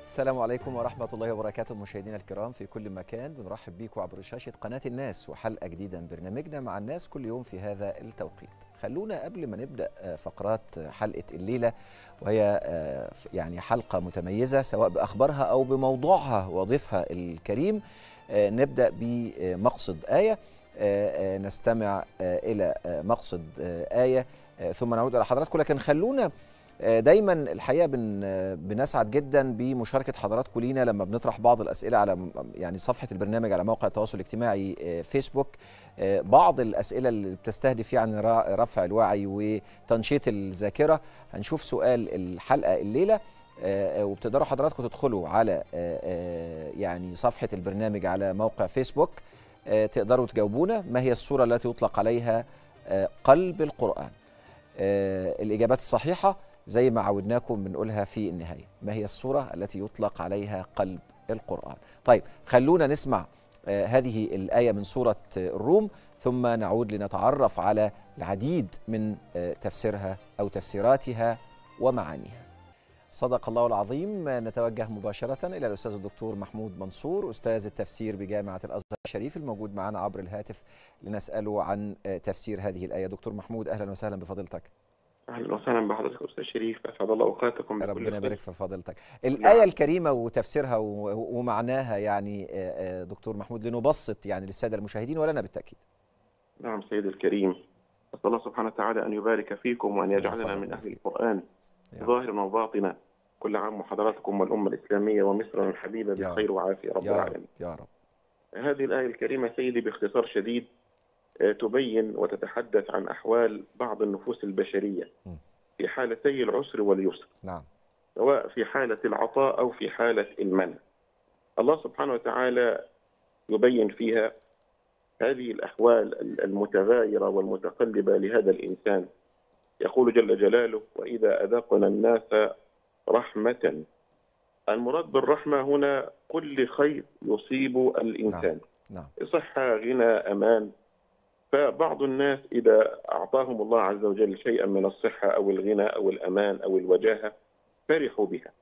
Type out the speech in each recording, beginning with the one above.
السلام عليكم ورحمة الله وبركاته مشاهدينا الكرام في كل مكان بنرحب بيكم عبر شاشة قناة الناس وحلقة جديدة من برنامجنا مع الناس كل يوم في هذا التوقيت خلونا قبل ما نبدأ فقرات حلقة الليلة وهي يعني حلقة متميزة سواء بأخبارها أو بموضوعها وضيفها الكريم نبدأ بمقصد آية نستمع إلى مقصد آية ثم نعود إلى حضراتكم لكن خلونا دايما الحقيقه بن بنسعد جدا بمشاركه حضراتكم لينا لما بنطرح بعض الاسئله على يعني صفحه البرنامج على موقع التواصل الاجتماعي فيسبوك بعض الاسئله اللي بتستهدف يعني رفع الوعي وتنشيط الذاكره هنشوف سؤال الحلقه الليله وبتقدروا حضراتكم تدخلوا على يعني صفحه البرنامج على موقع فيسبوك تقدروا تجاوبونا ما هي الصوره التي يطلق عليها قلب القران الاجابات الصحيحه زي ما عودناكم بنقولها في النهايه ما هي الصوره التي يطلق عليها قلب القران طيب خلونا نسمع آه هذه الايه من سوره الروم ثم نعود لنتعرف على العديد من آه تفسيرها او تفسيراتها ومعانيها صدق الله العظيم نتوجه مباشرة إلى الأستاذ الدكتور محمود منصور أستاذ التفسير بجامعة الأزهر الشريف الموجود معنا عبر الهاتف لنسأله عن تفسير هذه الآية دكتور محمود أهلا وسهلا بفضيلتك اهلا وسهلا بحضرتك استاذ شريف اسعد الله اوقاتكم ربنا يبارك في فضيلتك الايه الكريمه وتفسيرها ومعناها يعني دكتور محمود لنبسط يعني للساده المشاهدين ولنا بالتاكيد نعم سيدي الكريم اسال الله سبحانه وتعالى ان يبارك فيكم وان يجعلنا من اهل القران ظاهرا وباطنا كل عام وحضراتكم والامه الاسلاميه ومصر الحبيبه بخير وعافيه رب يا العالمين رب يا رب هذه الايه الكريمه سيدي باختصار شديد تبين وتتحدث عن أحوال بعض النفوس البشرية في حالتي العسر واليسر نعم سواء في حالة العطاء أو في حالة المنع الله سبحانه وتعالى يبين فيها هذه الأحوال المتغايرة والمتقلبة لهذا الإنسان يقول جل جلاله وإذا أذقنا الناس رحمة المراد بالرحمة هنا كل خير يصيب الإنسان نعم. صحة غنى أمان فبعض الناس إذا أعطاهم الله عز وجل شيئا من الصحة أو الغنى أو الأمان أو الوجاهة فرحوا بها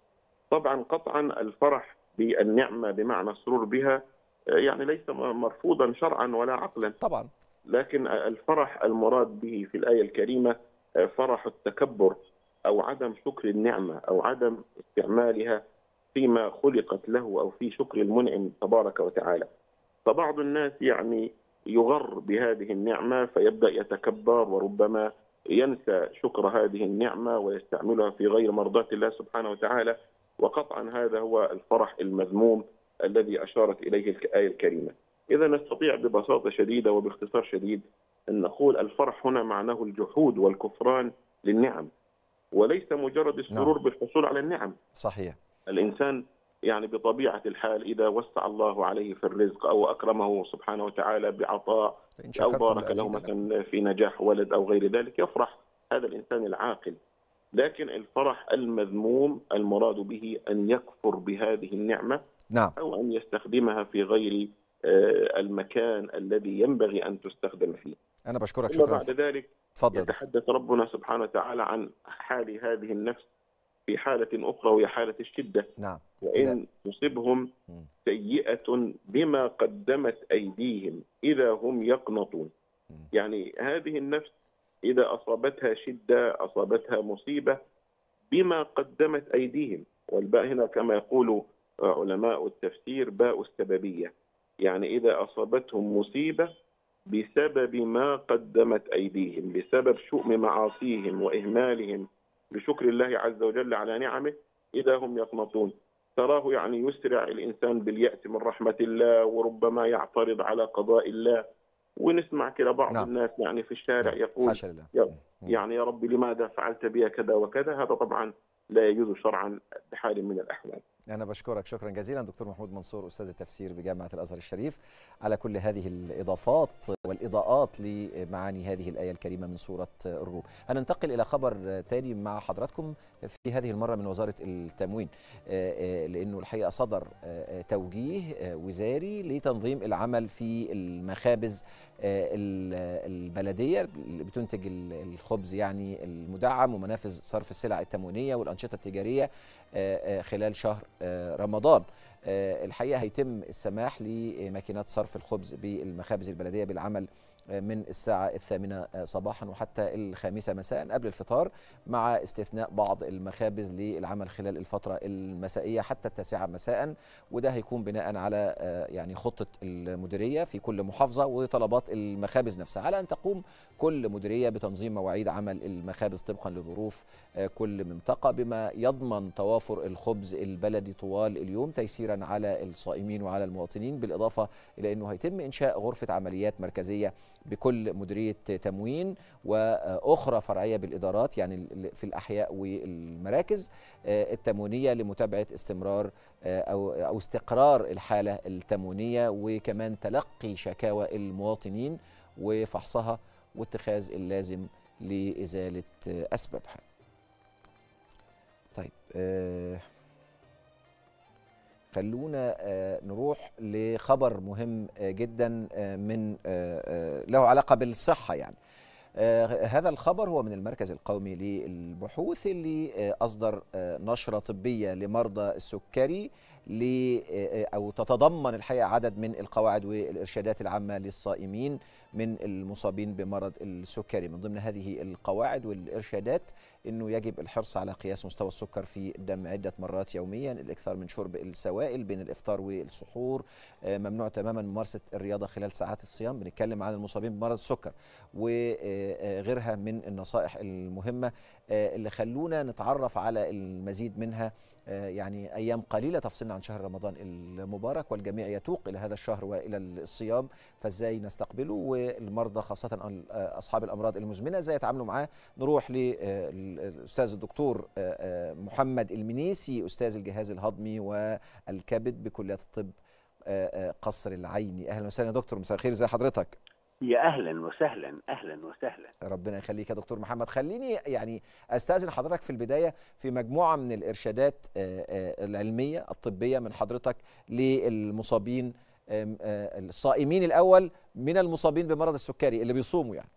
طبعا قطعا الفرح بالنعمة بمعنى السرور بها يعني ليس مرفوضا شرعا ولا عقلا طبعا لكن الفرح المراد به في الآية الكريمة فرح التكبر أو عدم شكر النعمة أو عدم استعمالها فيما خلقت له أو في شكر المنعم تبارك وتعالى فبعض الناس يعني يغر بهذه النعمة فيبدأ يتكبر وربما ينسى شكر هذه النعمة ويستعملها في غير مرضاة الله سبحانه وتعالى وقطعا هذا هو الفرح المذموم الذي أشارت إليه الآية الكريمة إذا نستطيع ببساطة شديدة وباختصار شديد أن نقول الفرح هنا معناه الجحود والكفران للنعم وليس مجرد السرور نعم. بالحصول على النعم صحيح الإنسان يعني بطبيعة الحال إذا وسع الله عليه في الرزق أو أكرمه سبحانه وتعالى بعطاء إن أو شكرتم بارك له لأزيدنكم. مثلا في نجاح ولد أو غير ذلك يفرح هذا الإنسان العاقل لكن الفرح المذموم المراد به أن يكفر بهذه النعمة نعم أو أن يستخدمها في غير آه، المكان الذي ينبغي أن تستخدم فيه أنا بشكرك ثم شكرا بعد ذلك اتفضل يا دكتور. يتحدث ربنا سبحانه وتعالى عن حال هذه النفس في حالة أخرى وهي حالة الشدة نعم وإن تصبهم مم. سيئة بما قدمت أيديهم إذا هم يقنطون مم. يعني هذه النفس إذا أصابتها شدة أصابتها مصيبة بما قدمت أيديهم والباء هنا كما يقول علماء التفسير باء السببية يعني إذا أصابتهم مصيبة بسبب ما قدمت أيديهم بسبب شؤم معاصيهم وإهمالهم بشكر الله عز وجل على نعمه إذا هم يقنطون تراه يعني يسرع الإنسان باليأس من رحمة الله وربما يعترض على قضاء الله ونسمع كده بعض نعم. الناس يعني في الشارع نعم. يقول حاشا لله يا- مم. يعني يا رب لماذا فعلت بي كذا وكذا هذا طبعا لا يجوز شرعا بحال من الأحوال أنا بشكرك شكرا جزيلا دكتور محمود منصور أستاذ التفسير بجامعة الأزهر الشريف على كل هذه الإضافات والإضاءات لمعاني هذه الآية الكريمة من سورة الروم هننتقل إلى خبر تاني مع حضراتكم في هذه المرة من وزارة التموين آه، آه، لأنه الحقيقة صدر آه، آه، توجيه آه، وزاري لتنظيم العمل في المخابز آه، ال- البلدية اللي بتنتج ال- الخبز يعني المدعم ومنافذ صرف السلع التموينية والأنشطة التجارية خلال شهر رمضان الحقيقه هيتم السماح لماكينات صرف الخبز بالمخابز البلديه بالعمل من الساعة الثامنة صباحا وحتى الخامسة مساء قبل الفطار مع استثناء بعض المخابز للعمل خلال الفترة المسائية حتى التاسعة مساء وده هيكون بناء على يعني خطة المديرية في كل محافظة وطلبات المخابز نفسها على أن تقوم كل مديرية بتنظيم مواعيد عمل المخابز طبقا لظروف كل منطقة بما يضمن توافر الخبز البلدي طوال اليوم تيسيرا على الصائمين وعلى المواطنين بالإضافة إلى أنه هيتم إنشاء غرفة عمليات مركزية بكل مديريه تموين واخرى فرعيه بالادارات يعني في الاحياء والمراكز التموينيه لمتابعه استمرار او او استقرار الحاله التموينيه وكمان تلقي شكاوى المواطنين وفحصها واتخاذ اللازم لازاله اسبابها. طيب آه خلونا نروح لخبر مهم جدا من له علاقه بالصحه يعني هذا الخبر هو من المركز القومي للبحوث اللي اصدر نشره طبيه لمرضى السكري او تتضمن الحقيقه عدد من القواعد والارشادات العامه للصائمين من المصابين بمرض السكري من ضمن هذه القواعد والارشادات انه يجب الحرص على قياس مستوى السكر في الدم عده مرات يوميا الاكثار من شرب السوائل بين الافطار والسحور ممنوع تماما ممارسه الرياضه خلال ساعات الصيام بنتكلم عن المصابين بمرض السكر وغيرها من النصائح المهمه اللي خلونا نتعرف على المزيد منها يعني ايام قليله تفصلنا عن شهر رمضان المبارك والجميع يتوق الى هذا الشهر والى الصيام فازاي نستقبله والمرضى خاصه اصحاب الامراض المزمنه ازاي يتعاملوا معاه نروح للاستاذ الدكتور محمد المنيسي استاذ الجهاز الهضمي والكبد بكليه الطب قصر العيني اهلا وسهلا يا دكتور مساء الخير ازي حضرتك يا اهلا وسهلا اهلا وسهلا ربنا يخليك يا دكتور محمد خليني يعني استاذن حضرتك في البدايه في مجموعه من الارشادات العلميه الطبيه من حضرتك للمصابين الصائمين الاول من المصابين بمرض السكري اللي بيصوموا يعني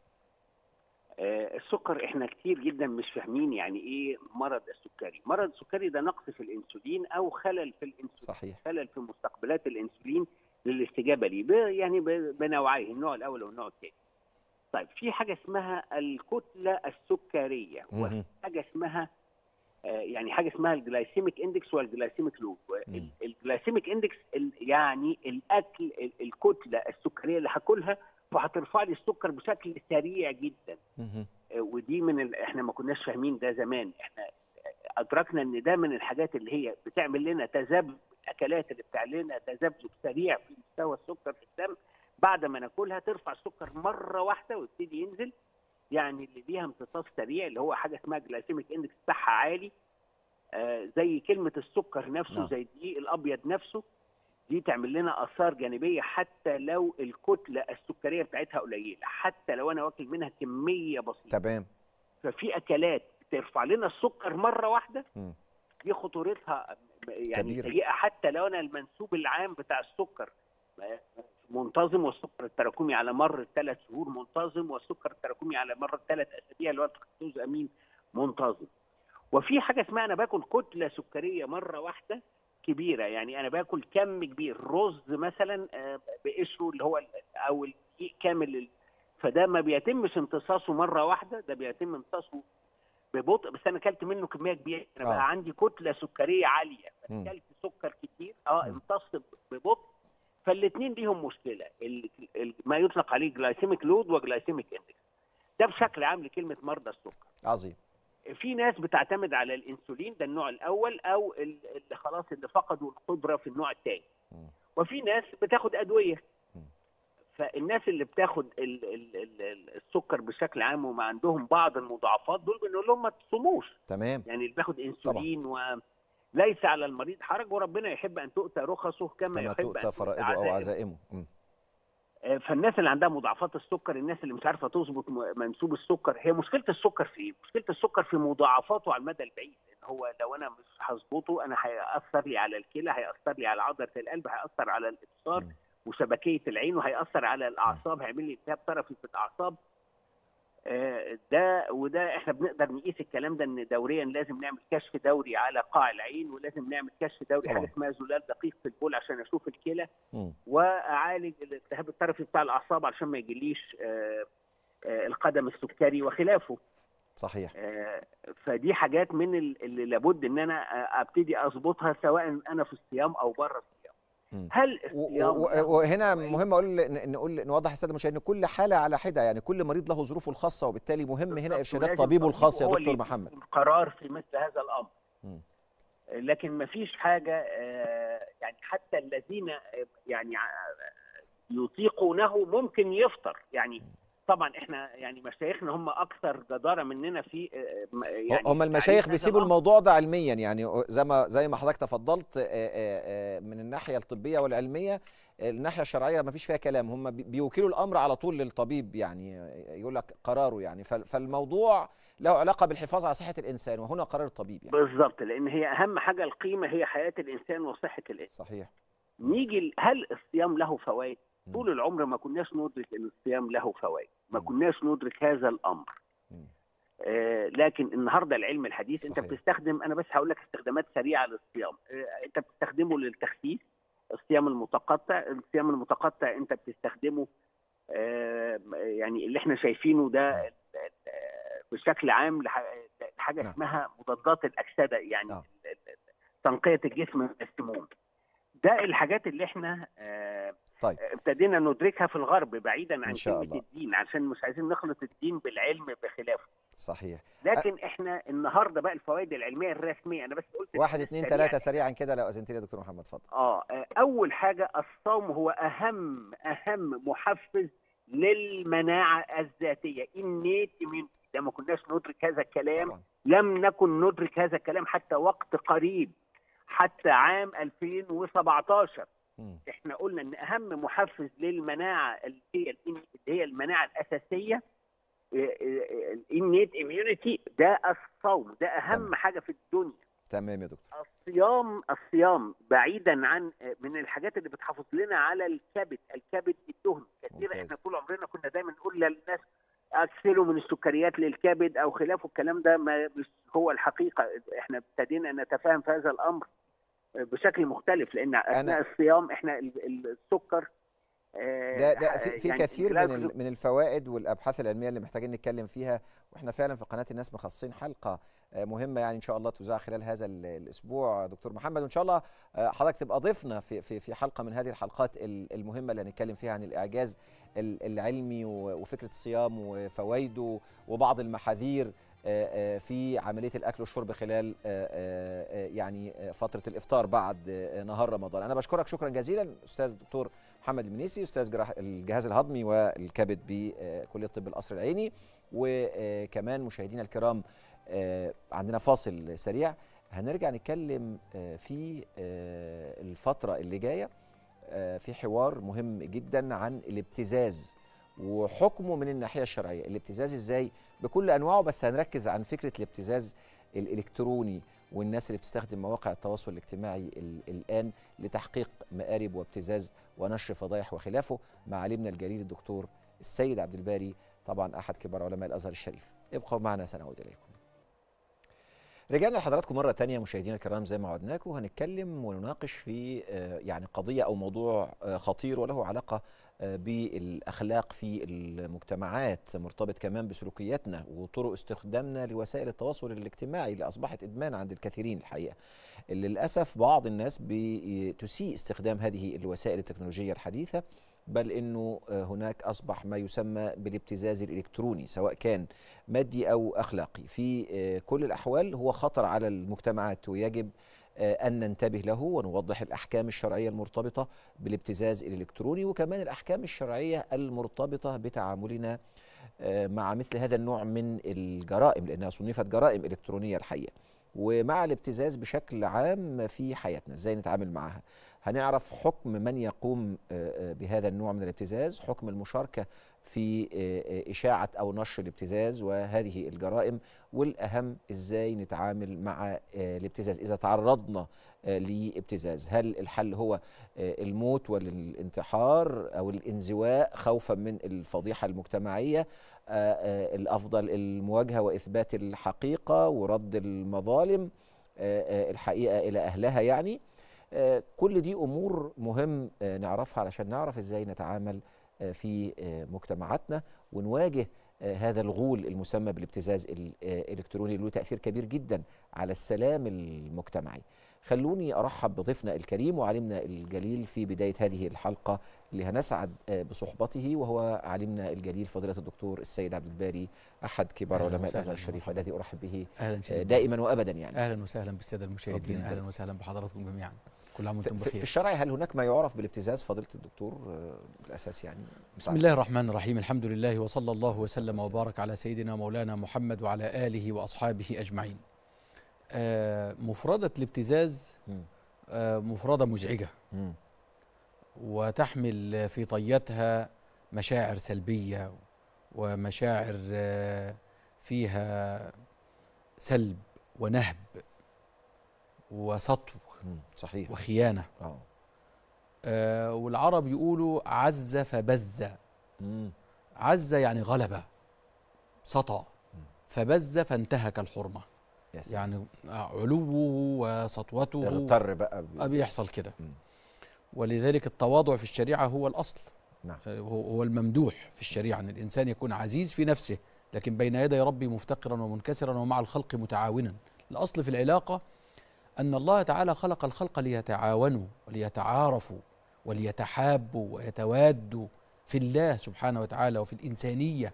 السكر احنا كتير جدا مش فاهمين يعني ايه مرض السكري مرض السكري ده نقص في الانسولين او خلل في الانسولين صحيح خلل في مستقبلات الانسولين للاستجابه ليه يعني بنوعيه النوع الاول والنوع الثاني طيب في حاجه اسمها الكتله السكريه وحاجه اسمها يعني حاجه اسمها الجلايسيميك اندكس والجلايسيميك لود الجلايسيميك اندكس يعني الاكل الكتله السكريه اللي هاكلها وهترفع لي السكر بشكل سريع جدا ودي من ال... احنا ما كناش فاهمين ده زمان احنا ادركنا ان ده من الحاجات اللي هي بتعمل لنا تذبذب الاكلات اللي بتعمل لنا تذبذب سريع في مستوى السكر في الدم بعد ما ناكلها ترفع السكر مره واحده ويبتدي ينزل يعني اللي ليها امتصاص سريع اللي هو حاجه اسمها جلايسيميك اندكس بتاعها عالي آه زي كلمه السكر نفسه نعم. زي الدقيق الابيض نفسه دي تعمل لنا اثار جانبيه حتى لو الكتله السكريه بتاعتها قليله حتى لو انا واكل منها كميه بسيطه تمام ففي اكلات ترفع لنا السكر مره واحده م. دي خطورتها يعني كبيرة. سيئه حتى لو انا المنسوب العام بتاع السكر منتظم والسكر التراكمي على مر الثلاث شهور منتظم والسكر التراكمي على مر الثلاث اسابيع اللي هو الفركتوز امين منتظم وفي حاجه اسمها انا باكل كتله سكريه مره واحده كبيره يعني انا باكل كم كبير رز مثلا آه، بقشره اللي هو ال- او الدقيق كامل ال- فده ما بيتمش امتصاصه مره واحده ده بيتم امتصاصه ببطء بس انا اكلت منه كميه كبيره انا آه. بقى عندي كتله سكريه عاليه مم. اكلت سكر كتير اه مم. امتص ببطء فالاثنين ليهم مشكله ال- ال- ما يطلق عليه جلايسيميك لود وجلايسيميك اندكس ده بشكل عام لكلمه مرضى السكر عظيم في ناس بتعتمد على الانسولين ده النوع الاول او ال- اللي خلاص اللي فقدوا القدره في النوع الثاني مم. وفي ناس بتاخد ادويه مم. فالناس اللي بتاخد ال ال ال ال السكر بشكل عام وما عندهم بعض المضاعفات دول بنقول لهم ما تصوموش تمام يعني اللي بياخد انسولين وليس على المريض حرج وربنا يحب ان تؤتى رخصه كما, كما يحب تؤتى ان فرائضه او عزائمه. عزائمه مم. آه، فالناس اللي عندها مضاعفات السكر الناس اللي مش عارفه تظبط م- منسوب السكر هي مشكله السكر في ايه؟ مشكله السكر في مضاعفاته على المدى البعيد ان هو لو انا مش هظبطه انا هياثر لي على الكلى هياثر لي على عضله القلب هياثر على الابصار مم. وشبكيه العين وهياثر على الاعصاب هيعمل لي التهاب طرفي في الاعصاب آه، ده وده احنا بنقدر نقيس الكلام ده ان دوريا لازم نعمل كشف دوري على قاع العين ولازم نعمل كشف دوري طبعا. حاجه اسمها زلال دقيق في البول عشان اشوف الكلى مم. واعالج الالتهاب الطرفي بتاع الاعصاب عشان ما يجيليش آه، آه، القدم السكري وخلافه صحيح آه، فدي حاجات من ال- اللي لابد ان انا آه، ابتدي اظبطها سواء انا في الصيام او بره الصيام مم. هل و- الصيام و- له وهنا فوائد؟ مهم اقول ن- نقول نوضح للساده المشاهدين ان كل حاله على حده يعني كل مريض له ظروفه الخاصه وبالتالي مهم هنا بالظبط، ارشادات ولازم طبيبه الخاص يا هو اللي دكتور يكون محمد قرار في مثل هذا الامر مم. لكن ما فيش حاجه آه، يعني حتى الذين آه، يعني آه، يطيقونه ممكن يفطر يعني طبعا احنا يعني مشايخنا هم اكثر جداره مننا في آه، م- يعني هم المشايخ تعريف بيسيبوا هذا الأمر. الموضوع ده علميا يعني زي ما زي ما حضرتك تفضلت آه، آه، آه، من الناحيه الطبيه والعلميه آه، الناحيه الشرعيه ما فيش فيها كلام هم بي- بيوكلوا الامر على طول للطبيب يعني آه، يقول لك قراره يعني فال- فالموضوع له علاقه بالحفاظ على صحه الانسان وهنا قرار الطبيب يعني بالظبط لان هي اهم حاجه القيمه هي حياه الانسان وصحه الانسان صحيح نيجي ل- هل الصيام له فوائد مم. طول العمر ما كناش ندرك ان الصيام له فوائد ما مم. كناش ندرك هذا الامر مم. آه، لكن النهارده العلم الحديث انت صحيح. بتستخدم انا بس هقول لك استخدامات سريعه للصيام آه، انت بتستخدمه للتخسيس الصيام المتقطع الصيام المتقطع انت بتستخدمه آه، يعني اللي احنا شايفينه ده آه، بشكل عام لح- لحاجه نعم. اسمها مضادات الاكسده يعني نعم. ال- ال- تنقيه الجسم من السموم ده الحاجات اللي احنا آه، طيب ابتدينا ندركها في الغرب بعيدا عن إن شاء كلمه الله. الدين عشان مش عايزين نخلط الدين بالعلم بخلافه صحيح لكن احنا النهارده بقى الفوائد العلميه الرسميه انا بس قلت واحد الحاجات اتنين السريعة. تلاته سريعا كده لو اذنت لي يا دكتور محمد اتفضل اه آه، اول حاجه الصوم هو اهم اهم محفز للمناعه الذاتيه innate immunity لما كناش ندرك هذا الكلام طبعا لم نكن ندرك هذا الكلام حتى وقت قريب حتى عام 2017 مم. احنا قلنا ان اهم محفز للمناعه اللي هي اللي هي المناعه الاساسيه الانيت اميونيتي ده الصوم ده اهم تمام. حاجه في الدنيا تمام يا دكتور الصيام الصيام بعيدا عن من الحاجات اللي بتحافظ لنا على الكبد الكبد الدهن كثير ممتاز. احنا طول عمرنا كنا دايما نقول للناس اكثروا من السكريات للكبد او خلافه الكلام ده ما مش هو الحقيقه احنا ابتدينا نتفاهم في هذا الامر بشكل مختلف لان اثناء الصيام احنا ال- ال- السكر آه، ده ده في, في يعني كثير لا من ال- من الفوائد والابحاث العلميه اللي محتاجين نتكلم فيها واحنا فعلا في قناه الناس مخصصين حلقه آه، مهمه يعني ان شاء الله تذاع خلال هذا ال- الاسبوع دكتور محمد وان شاء الله آه، حضرتك تبقى ضيفنا في في في حلقه من هذه الحلقات ال- المهمه اللي هنتكلم فيها عن الاعجاز ال- العلمي و- وفكره الصيام وفوائده وبعض المحاذير آه، آه، في عمليه الاكل والشرب خلال آه، آه، آه، يعني آه، فتره الافطار بعد آه، نهار رمضان انا بشكرك شكرا جزيلا استاذ دكتور محمد المنيسي استاذ جراح الجهاز الهضمي والكبد بكليه طب القصر العيني وكمان مشاهدينا الكرام آه، عندنا فاصل سريع هنرجع نتكلم آه، في آه، الفتره اللي جايه آه، في حوار مهم جدا عن الابتزاز وحكمه من الناحيه الشرعيه الابتزاز ازاي بكل انواعه بس هنركز عن فكره الابتزاز الالكتروني والناس اللي بتستخدم مواقع التواصل الاجتماعي ال- الان لتحقيق مآرب وابتزاز ونشر فضايح وخلافه مع عالمنا الجليل الدكتور السيد عبد الباري طبعا احد كبار علماء الازهر الشريف ابقوا معنا سنعود اليكم رجعنا لحضراتكم مرة تانية مشاهدينا الكرام زي ما وعدناكم هنتكلم ونناقش في آه، يعني قضية أو موضوع آه، خطير وله علاقة آه، بالأخلاق في المجتمعات مرتبط كمان بسلوكياتنا وطرق استخدامنا لوسائل التواصل الاجتماعي اللي أصبحت إدمان عند الكثيرين الحقيقة للأسف بعض الناس بتسيء استخدام هذه الوسائل التكنولوجية الحديثة بل انه آه، هناك اصبح ما يسمى بالابتزاز الالكتروني سواء كان مادي او اخلاقي في آه، كل الاحوال هو خطر على المجتمعات ويجب آه، ان ننتبه له ونوضح الاحكام الشرعيه المرتبطه بالابتزاز الالكتروني وكمان الاحكام الشرعيه المرتبطه بتعاملنا آه، مع مثل هذا النوع من الجرائم لانها صنفت جرائم الكترونيه الحقيقه ومع الابتزاز بشكل عام في حياتنا ازاي نتعامل معها هنعرف حكم من يقوم آه، آه، بهذا النوع من الابتزاز حكم المشاركة في إشاعة أو نشر الابتزاز وهذه الجرائم والأهم إزاي نتعامل مع الابتزاز إذا تعرضنا لابتزاز هل الحل هو الموت والانتحار أو الانزواء خوفا من الفضيحة المجتمعية الأفضل المواجهة وإثبات الحقيقة ورد المظالم الحقيقة إلى أهلها يعني كل دي أمور مهم نعرفها علشان نعرف إزاي نتعامل في مجتمعاتنا ونواجه هذا الغول المسمى بالابتزاز الالكتروني له تاثير كبير جدا على السلام المجتمعي. خلوني ارحب بضيفنا الكريم وعالمنا الجليل في بدايه هذه الحلقه اللي هنسعد بصحبته وهو عالمنا الجليل فضيله الدكتور السيد عبد الباري احد كبار علماء الازهر الشريف الذي ارحب به أهلا دائما وابدا يعني. اهلا وسهلا بالساده المشاهدين اهلا وسهلا بحضراتكم جميعا. كل عام وانتم بخير في الشرع هل هناك ما يعرف بالابتزاز فضيله الدكتور بالاساس يعني بسم الله الرحمن الرحيم الحمد لله وصلى الله وسلم وبارك على سيدنا مولانا محمد وعلى اله واصحابه اجمعين آه مفردة الابتزاز آه مفردة مزعجة وتحمل في طياتها مشاعر سلبية ومشاعر آه فيها سلب ونهب وسطو صحيح وخيانة اه آه والعرب يقولوا عز فبز عز يعني غلبة سطى فبز فانتهك الحرمة يعني علوه وسطوته اغتر بقى بيحصل كده ولذلك التواضع في الشريعة هو الأصل نعم. هو الممدوح في الشريعة أن الإنسان يكون عزيز في نفسه لكن بين يدي ربي مفتقرا ومنكسرا ومع الخلق متعاونا الأصل في العلاقة أن الله تعالى خلق الخلق ليتعاونوا وليتعارفوا وليتحابوا ويتوادوا في الله سبحانه وتعالى وفي الإنسانية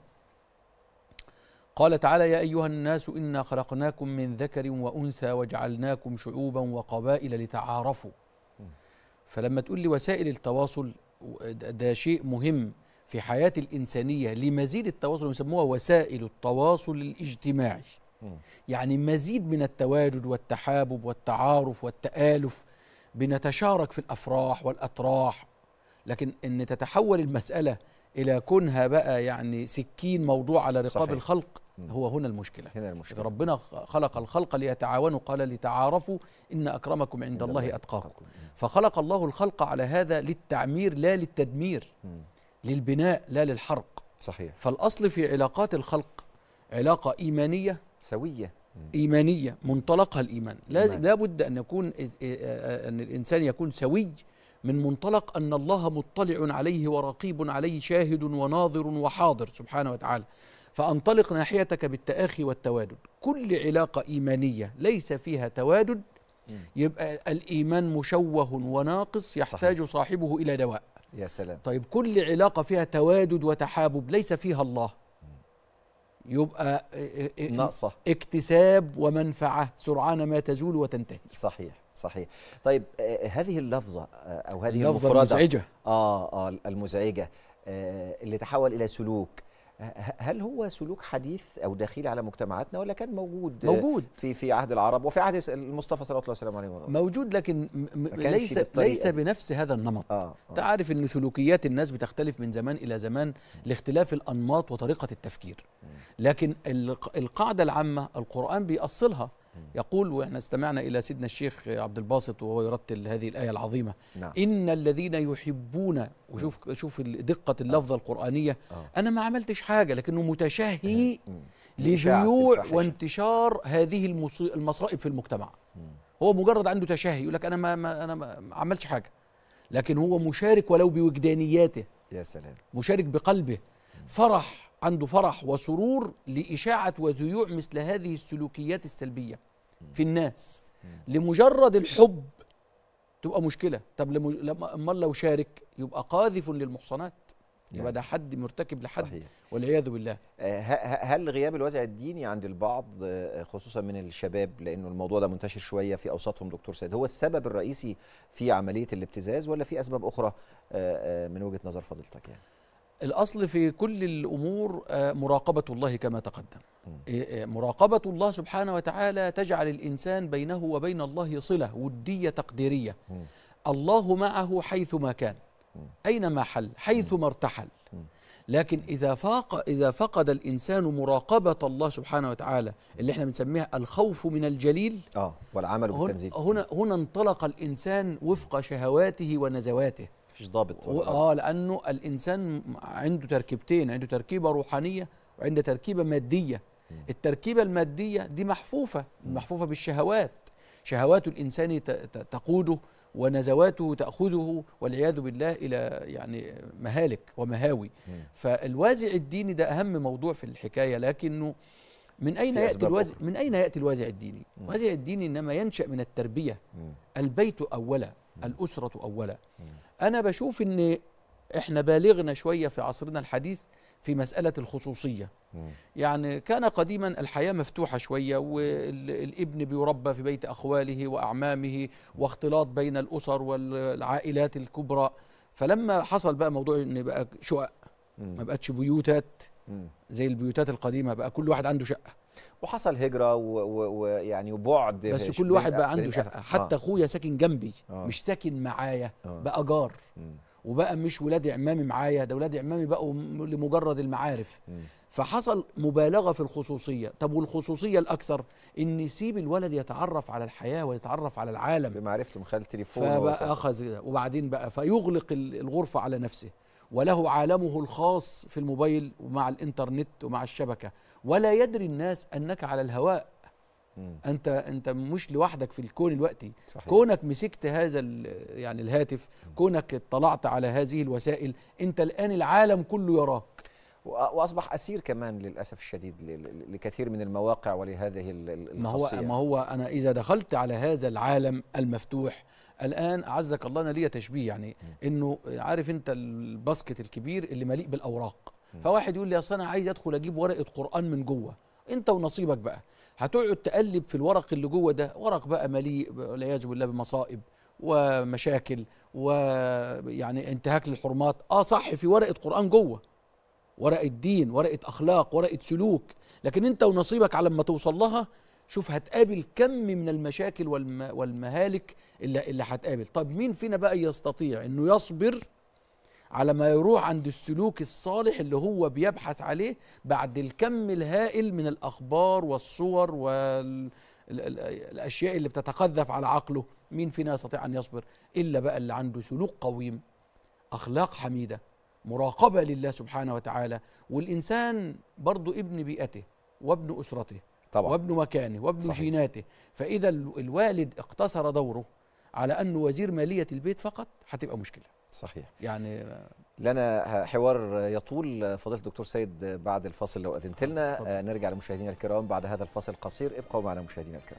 قال تعالى يا أيها الناس إنا خلقناكم من ذكر وأنثى وجعلناكم شعوبا وقبائل لتعارفوا فلما تقول لي وسائل التواصل ده شيء مهم في حياة الإنسانية لمزيد التواصل يسموها وسائل التواصل الاجتماعي يعني مزيد من التواجد والتحابب والتعارف والتآلف بنتشارك في الأفراح والأطراح لكن أن تتحول المسألة إلى كونها بقى يعني سكين موضوع على رقاب صحيح. الخلق هو هنا المشكلة هنا المشكلة ربنا خلق الخلق ليتعاونوا قال لتعارفوا إن أكرمكم عند الله أتقاكم فخلق الله الخلق على هذا للتعمير لا للتدمير للبناء لا للحرق صحيح فالأصل في علاقات الخلق علاقة إيمانية سوية إيمانية منطلقها الإيمان لازم لابد أن يكون أن الإنسان يكون سوي من منطلق أن الله مطلع عليه ورقيب عليه شاهد وناظر وحاضر سبحانه وتعالى فأنطلق ناحيتك بالتآخي والتوادد كل علاقة إيمانية ليس فيها توادد يبقى الإيمان مشوه وناقص يحتاج صحيح. صاحبه إلى دواء يا سلام طيب كل علاقة فيها توادد وتحابب ليس فيها الله يبقى ناقصة اكتساب ومنفعة سرعان ما تزول وتنتهي صحيح صحيح طيب آه هذه اللفظة آه أو هذه اللفظة المفردة المزعجة آه, آه المزعجة آه اللي تحول إلى سلوك هل هو سلوك حديث او دخيل على مجتمعاتنا ولا كان موجود موجود في في عهد العرب وفي عهد المصطفى صلى الله عليه وسلم موجود لكن ليس ليس بنفس هذا النمط آه انت عارف ان سلوكيات الناس بتختلف من زمان الى زمان لاختلاف الانماط وطريقه التفكير لكن القاعده العامه القران بيأصلها يقول واحنا استمعنا الى سيدنا الشيخ عبد الباسط وهو يرتل هذه الايه العظيمه نعم. ان الذين يحبون وشوف شوف دقه اللفظه القرانيه آه. انا ما عملتش حاجه لكنه متشهي مم. لشيوع الفاحشة. وانتشار هذه المصي- المصائب في المجتمع هو مجرد عنده تشهي يقول لك انا ما, ما انا ما ما عملتش حاجه لكن هو مشارك ولو بوجدانياته يا سلام مشارك بقلبه فرح عنده فرح وسرور لإشاعة وذيوع مثل هذه السلوكيات السلبية في الناس لمجرد الحب تبقى مشكلة طب لمج... لما أمال لو شارك يبقى قاذف للمحصنات يبقى نعم. ده حد مرتكب لحد صحيح والعياذ بالله آه، ه- ه- هل غياب الوازع الديني عند البعض آه، خصوصا من الشباب لانه الموضوع ده منتشر شويه في اوساطهم دكتور سيد هو السبب الرئيسي في عمليه الابتزاز ولا في اسباب اخرى آه، آه، من وجهه نظر فضيلتك يعني الأصل في كل الأمور آه، مراقبة الله كما تقدم مم. إيه- إيه، مراقبة الله سبحانه وتعالى تجعل الإنسان بينه وبين الله صلة ودية تقديرية مم. الله معه حيثما كان مم. أينما حل حيثما ارتحل مم. لكن اذا فاق اذا فقد الانسان مراقبه الله سبحانه وتعالى اللي احنا بنسميها الخوف من الجليل اه والعمل هنا بالتنزيل هنا هنا انطلق الانسان وفق شهواته ونزواته مفيش ضابط و- ولا اه لانه الانسان عنده تركيبتين عنده تركيبه روحانيه وعنده تركيبه ماديه التركيبه الماديه دي محفوفه محفوفه بالشهوات شهوات الانسان ت- ت- تقوده ونزواته تاخذه والعياذ بالله الى يعني مهالك ومهاوي فالوازع الديني ده اهم موضوع في الحكايه لكنه من اين في ياتي أسباب الوازع أخرى. من اين ياتي الوازع الديني الوازع الديني انما ينشا من التربيه مم. البيت اولا الاسره اولا انا بشوف ان احنا بالغنا شويه في عصرنا الحديث في مساله الخصوصيه مم. يعني كان قديما الحياه مفتوحه شويه والابن بيربى في بيت اخواله واعمامه واختلاط بين الاسر والعائلات الكبرى فلما حصل بقى موضوع ان بقى شقق مم. ما بقتش بيوتات مم. زي البيوتات القديمه بقى كل واحد عنده شقه وحصل هجره ويعني و... و... يعني وبعد بس في- كل واحد بين- بقى بين عنده الأهل. شقه حتى اخويا ساكن جنبي آه. مش ساكن معايا آه. بقى جار مم. وبقى مش ولاد عمامي معايا ده ولاد عمامي بقوا م- لمجرد المعارف مم. فحصل مبالغه في الخصوصيه طب والخصوصيه الاكثر ان يسيب الولد يتعرف على الحياه ويتعرف على العالم بمعرفته من خلال التليفون فبقى ووسائل. اخذ ده. وبعدين بقى فيغلق ال- الغرفه على نفسه وله عالمه الخاص في الموبايل ومع الانترنت ومع الشبكه ولا يدري الناس انك على الهواء مم. انت انت مش لوحدك في الكون الوقتي صحيح. كونك مسكت هذا ال- يعني الهاتف كونك اطلعت على هذه الوسائل انت الان العالم كله يراك وأ- واصبح اسير كمان للاسف الشديد ل- ل- لكثير من المواقع ولهذه ال- ال- ما هو الخاصيه ما هو انا اذا دخلت على هذا العالم المفتوح الان اعزك الله انا ليا تشبيه يعني انه عارف انت الباسكت الكبير اللي مليء بالاوراق فواحد يقول لي اصل انا عايز ادخل اجيب ورقه قران من جوه انت ونصيبك بقى هتقعد تقلب في الورق اللي جوه ده ورق بقى مليء والعياذ بالله بمصائب ومشاكل ويعني انتهاك للحرمات اه صح في ورقه قران جوه ورقه دين ورقه اخلاق ورقه سلوك لكن انت ونصيبك على ما توصل لها شوف هتقابل كم من المشاكل والم والمهالك اللي اللي هتقابل طب مين فينا بقى يستطيع انه يصبر على ما يروح عند السلوك الصالح اللي هو بيبحث عليه بعد الكم الهائل من الاخبار والصور والاشياء اللي بتتقذف على عقله مين فينا يستطيع ان يصبر الا بقى اللي عنده سلوك قويم اخلاق حميده مراقبه لله سبحانه وتعالى والانسان برضو ابن بيئته وابن اسرته طبعا وابن مكانه وابن صحيح. جيناته فاذا ال- الوالد اقتصر دوره على انه وزير ماليه البيت فقط هتبقى مشكله صحيح يعني لنا حوار يطول فضيله الدكتور سيد بعد الفاصل لو اذنت لنا اتفضل. آه، نرجع لمشاهدينا الكرام بعد هذا الفاصل القصير ابقوا معنا مشاهدينا الكرام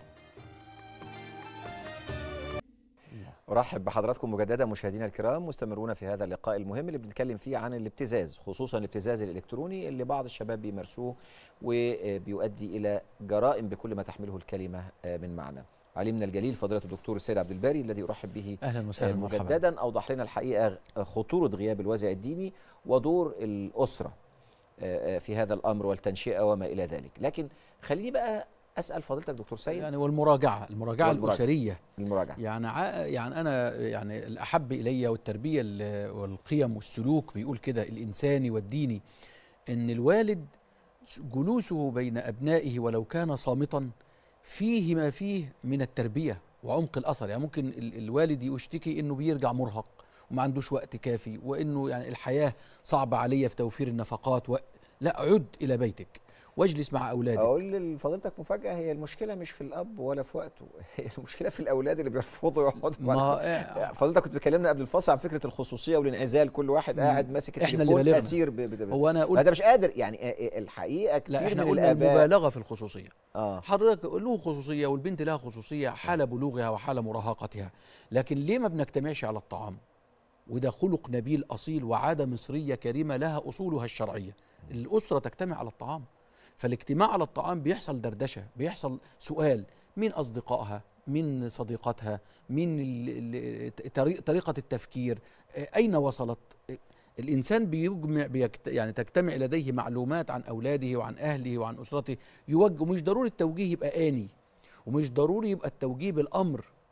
ارحب بحضراتكم مجددا مشاهدينا الكرام مستمرون في هذا اللقاء المهم اللي بنتكلم فيه عن الابتزاز خصوصا الابتزاز الالكتروني اللي بعض الشباب بيمارسوه وبيؤدي الى جرائم بكل ما تحمله الكلمه آه، من معنى علمنا الجليل فضيله الدكتور السيد عبد الباري الذي ارحب به اهلا وسهلا مرحبا مجددا اوضح لنا الحقيقه خطوره غياب الوازع الديني ودور الاسره آه، آه، في هذا الامر والتنشئه وما الى ذلك لكن خليني بقى اسال فضيلتك دكتور سيد يعني والمراجعه المراجعه والمراجعة. الاسريه المراجعه يعني ع- يعني انا يعني الاحب الي والتربيه ال- والقيم والسلوك بيقول كده الانساني والديني ان الوالد جلوسه بين ابنائه ولو كان صامتا فيه ما فيه من التربيه وعمق الاثر يعني ممكن ال- الوالد يشتكي انه بيرجع مرهق وما عندوش وقت كافي وانه يعني الحياه صعبه عليا في توفير النفقات و... لا عد الى بيتك واجلس مع اولادك اقول لفضيلتك مفاجاه هي المشكله مش في الاب ولا في وقته هي المشكله في الاولاد اللي بيرفضوا يقعدوا ما مع- آه، فضيلتك كنت بتكلمنا قبل الفاصل عن فكره الخصوصيه والانعزال كل واحد قاعد ماسك إحنا اللي التليفون بلغنا. اسير ب- ب- ب- هو انا قلت هذا مش قادر يعني آه، آه، الحقيقه كتير لا احنا من قلنا الاباء المبالغه في الخصوصيه اه حضرتك له خصوصيه والبنت لها خصوصيه حال بلوغها وحال مراهقتها لكن ليه ما بنجتمعش على الطعام وده خلق نبيل اصيل وعاده مصريه كريمه لها اصولها الشرعيه الاسره تجتمع على الطعام فالاجتماع على الطعام بيحصل دردشه بيحصل سؤال مين اصدقائها مين صديقاتها مين ال- ال- طريق- طريقه التفكير آه، اين وصلت آه، الانسان بيجمع بيكت يعني تجتمع لديه معلومات عن اولاده وعن اهله وعن اسرته يوجه مش ضروري التوجيه يبقى اني ومش ضروري يبقى التوجيه بالامر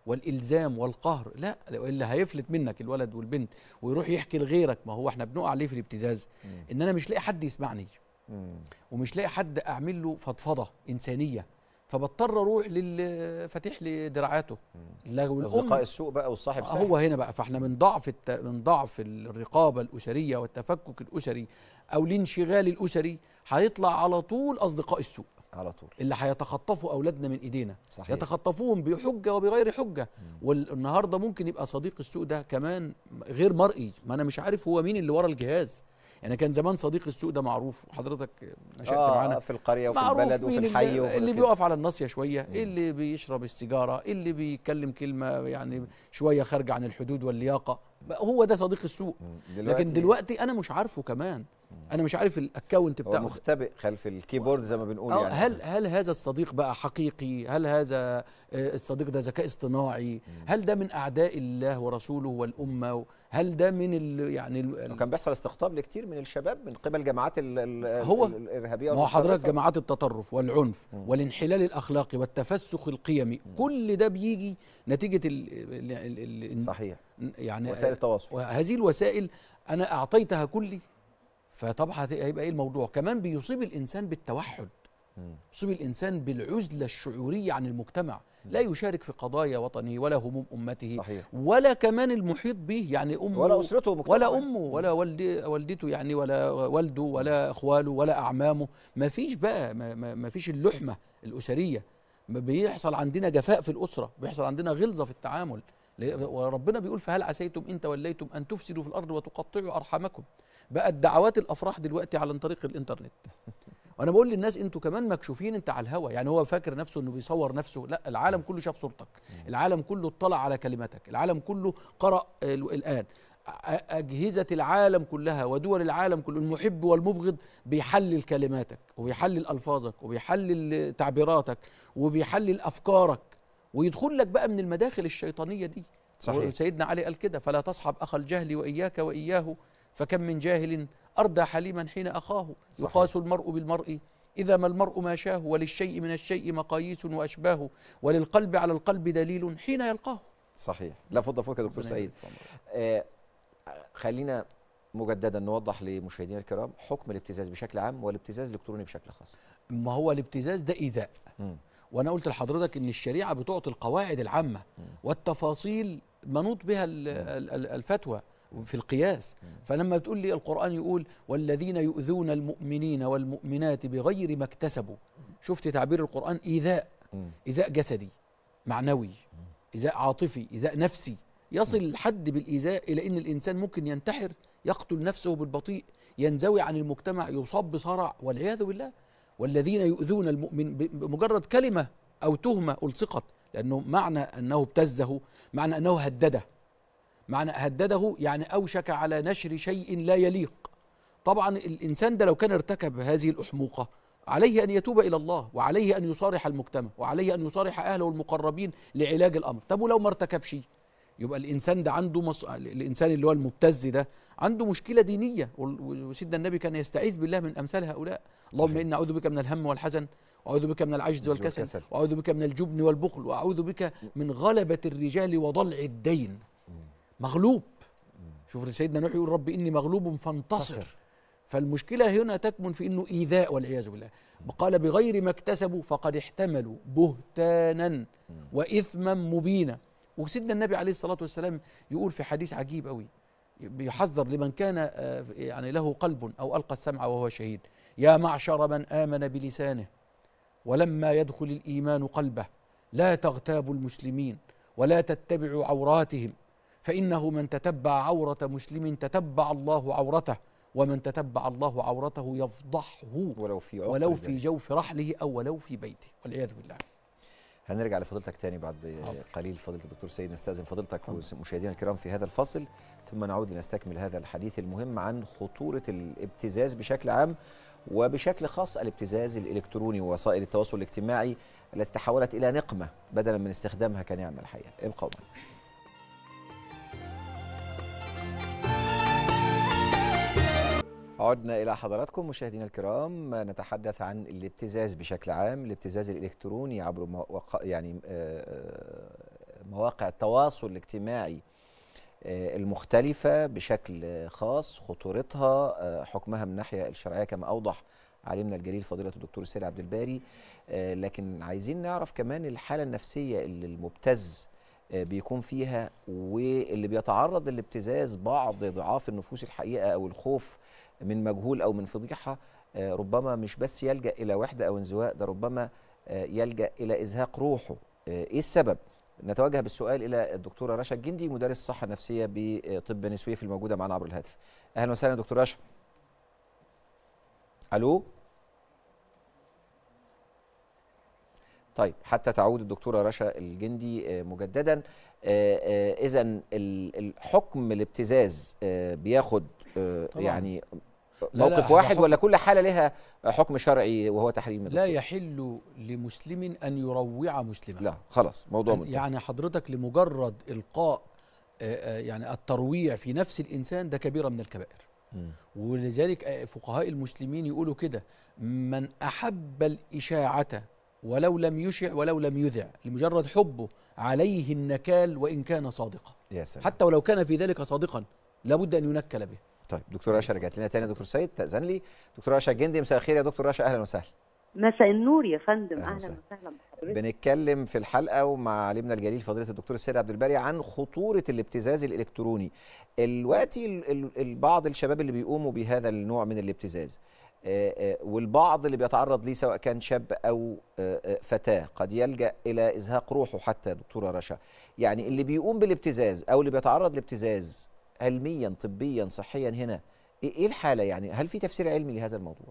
والالزام والقهر لا اللي هيفلت منك الولد والبنت ويروح يحكي لغيرك ما هو احنا بنقع عليه في الابتزاز ان انا مش لاقي حد يسمعني مم. ومش لاقي حد اعمل له فضفضه انسانيه فبضطر اروح للي فاتح لي دراعاته لو اصدقاء الام السوق بقى والصاحب ساحب. هو هنا بقى فاحنا من ضعف الت... من ضعف الرقابه الاسريه والتفكك الاسري او الانشغال الاسري هيطلع على طول اصدقاء السوء على طول اللي هيتخطفوا اولادنا من ايدينا صحيح. يتخطفوهم بحجه وبغير حجه والنهارده ممكن يبقى صديق السوء ده كمان غير مرئي ما انا مش عارف هو مين اللي ورا الجهاز يعني كان زمان صديق السوء ده معروف وحضرتك نشأت آه معانا في القريه وفي معروف البلد وفي مين الحي اللي, وفي اللي كده. بيقف على الناصيه شويه اللي بيشرب السيجاره اللي بيتكلم كلمه يعني شويه خارجه عن الحدود واللياقه هو ده صديق السوء مم. لكن دلوقتي انا مش عارفه كمان انا مش عارف الاكونت هو بتاعه مختبئ خلف الكيبورد زي ما بنقول آه، يعني هل هل هذا الصديق بقى حقيقي؟ هل هذا آه، الصديق ده ذكاء اصطناعي؟ هل ده من اعداء الله ورسوله والامه؟ هل ده من ال يعني ال- وكان بيحصل استقطاب لكتير من الشباب من قبل جماعات ال ال هو- ال- الارهابيه ما هو حضرتك والمتطرفة. جماعات التطرف والعنف والانحلال الاخلاقي والتفسخ القيمي كل ده بيجي نتيجه ال ال ال ال صحيح يعني وسائل التواصل وهذه الوسائل انا اعطيتها كلي فطبعا هت- هيبقى ايه الموضوع كمان بيصيب الانسان بالتوحد يصيب الانسان بالعزله الشعوريه عن المجتمع لا يشارك في قضايا وطنه ولا هموم امته صحيح. ولا كمان المحيط به يعني امه ولا اسرته مجتمع. ولا امه ولا والدي والدته يعني ولا والده ولا اخواله ولا اعمامه ما فيش بقى ما, ما ما فيش اللحمه الاسريه ما بيحصل عندنا جفاء في الاسره بيحصل عندنا غلظه في التعامل ل- وربنا بيقول فهل عسيتم ان توليتم ان تفسدوا في الارض وتقطعوا ارحامكم بقت دعوات الافراح دلوقتي على طريق الانترنت وانا بقول للناس انتوا كمان مكشوفين انت على الهوا يعني هو فاكر نفسه انه بيصور نفسه لا العالم كله شاف صورتك العالم كله اطلع على كلماتك العالم كله قرأ ال- الان أ- أجهزة العالم كلها ودول العالم كله المحب والمبغض بيحلل كلماتك وبيحلل ألفاظك وبيحلل تعبيراتك وبيحلل أفكارك ويدخل لك بقى من المداخل الشيطانية دي صحيح. سيدنا علي قال كده فلا تصحب أخ الجهل وإياك وإياه فكم من جاهل أردى حليما حين أخاه صحيح. يقاس المرء بالمرء إذا ما المرء ما شاه وللشيء من الشيء مقاييس وأشباه وللقلب على القلب دليل حين يلقاه صحيح لا فضل فوق يا دكتور ربنا سعيد يبارك في عمرك. آه خلينا مجددا نوضح لمشاهدينا الكرام حكم الابتزاز بشكل عام والابتزاز الالكتروني بشكل خاص ما هو الابتزاز ده إيذاء مم. وانا قلت لحضرتك ان الشريعه بتعطي القواعد العامه والتفاصيل منوط بها ال- ال- ال- الفتوى في القياس فلما تقول لي القران يقول والذين يؤذون المؤمنين والمؤمنات بغير ما اكتسبوا شفت تعبير القران ايذاء مم. ايذاء جسدي معنوي ايذاء عاطفي ايذاء نفسي يصل الحد بالايذاء الى ان الانسان ممكن ينتحر يقتل نفسه بالبطيء ينزوي عن المجتمع يصاب بصرع والعياذ بالله والذين يؤذون المؤمن ب- بمجرد كلمه او تهمه الصقت لانه معنى انه ابتزه معنى انه هدده معنى هدده يعني اوشك على نشر شيء لا يليق طبعا الانسان ده لو كان ارتكب هذه الاحموقه عليه ان يتوب الى الله وعليه ان يصارح المجتمع وعليه ان يصارح اهله المقربين لعلاج الامر طب ولو ما ارتكبش يبقى الانسان ده عنده مص... الانسان اللي هو المبتز ده عنده مشكله دينيه وال- وسيدنا النبي كان يستعيذ بالله من امثال هؤلاء اللهم اني اعوذ بك من الهم والحزن واعوذ بك من العجز والكسل والكسل. واعوذ بك من الجبن والبخل واعوذ بك من غلبه الرجال وضلع الدين مغلوب شوف سيدنا نوح يقول رب اني مغلوب فانتصر فالمشكله هنا تكمن في انه ايذاء والعياذ بالله قال بغير ما اكتسبوا فقد احتملوا بهتانا واثما مبينا وسيدنا النبي عليه الصلاه والسلام يقول في حديث عجيب قوي بيحذر لمن كان آه، يعني له قلب او القى السمع وهو شهيد يا معشر من امن بلسانه ولما يدخل الايمان قلبه لا تغتابوا المسلمين ولا تتبعوا عوراتهم فانه من تتبع عوره مسلم تتبع الله عورته ومن تتبع الله عورته يفضحه ولو في عقر ولو في ذلك. جوف رحله او ولو في بيته والعياذ بالله هنرجع لفضيلتك تاني بعد حاضر. قليل فضيله الدكتور سيد نستاذن فضيلتك ومشاهدينا الكرام في هذا الفصل ثم نعود لنستكمل هذا الحديث المهم عن خطوره الابتزاز بشكل عام وبشكل خاص الابتزاز الالكتروني ووسائل التواصل الاجتماعي التي تحولت الى نقمه بدلا من استخدامها كنعمه الحقيقه ابقوا معنا عدنا إلى حضراتكم مشاهدينا الكرام نتحدث عن الابتزاز بشكل عام الابتزاز الإلكتروني عبر مو- وق- يعني آه، مواقع التواصل الاجتماعي آه، المختلفة بشكل خاص خطورتها آه، حكمها من الناحية الشرعية كما أوضح علمنا الجليل فضيلة الدكتور سيد عبد الباري آه، لكن عايزين نعرف كمان الحالة النفسية اللي المبتز آه، بيكون فيها واللي بيتعرض للابتزاز بعض ضعاف النفوس الحقيقة أو الخوف من مجهول أو من فضيحة آه، ربما مش بس يلجأ إلى وحدة أو انزواء ده ربما آه، يلجأ إلى إزهاق روحه آه، إيه السبب؟ نتوجه بالسؤال إلى الدكتورة رشا الجندي مدرس الصحة النفسية بطب بني سويف الموجودة معنا عبر الهاتف أهلا وسهلا دكتور رشا ألو طيب حتى تعود الدكتورة رشا الجندي آه، مجددا إذا الحكم الابتزاز آه، بياخد آه، طبعاً. يعني لا، لا، موقف ده واحد حكم- ولا كل حالة لها حكم شرعي وهو تحريم لا الدكتور؟ يحل لمسلم ان يروع مسلما لا خلاص موضوع منتهي يعني حضرتك لمجرد القاء آه، آه، يعني الترويع في نفس الانسان ده كبيره من الكبائر مم. ولذلك آه، فقهاء المسلمين يقولوا كده من احب الاشاعه ولو لم يشع ولو لم يذع لمجرد حبه عليه النكال وان كان صادقا يا سلام حتى ولو كان في ذلك صادقا لابد ان ينكل به طيب دكتور رشا رجعت لنا تاني يا دكتور سيد تأذن لي دكتور رشا الجندي مساء الخير يا دكتور رشا اهلا وسهلا مساء النور يا فندم أهلا اهلا وسهلا. وسهلا بحضرتك بنتكلم في الحلقه ومع علمنا الجليل فضيله الدكتور السيد عبد الباري عن خطوره الابتزاز الالكتروني دلوقتي ال- ال- البعض الشباب اللي بيقوموا بهذا النوع من الابتزاز آه، آه، والبعض اللي بيتعرض ليه سواء كان شاب او آه، آه، فتاه قد يلجا الى ازهاق روحه حتى يا دكتوره رشا يعني اللي بيقوم بالابتزاز او اللي بيتعرض لابتزاز علميا طبيا صحيا هنا ايه إيه الحاله يعني هل في تفسير علمي لهذا الموضوع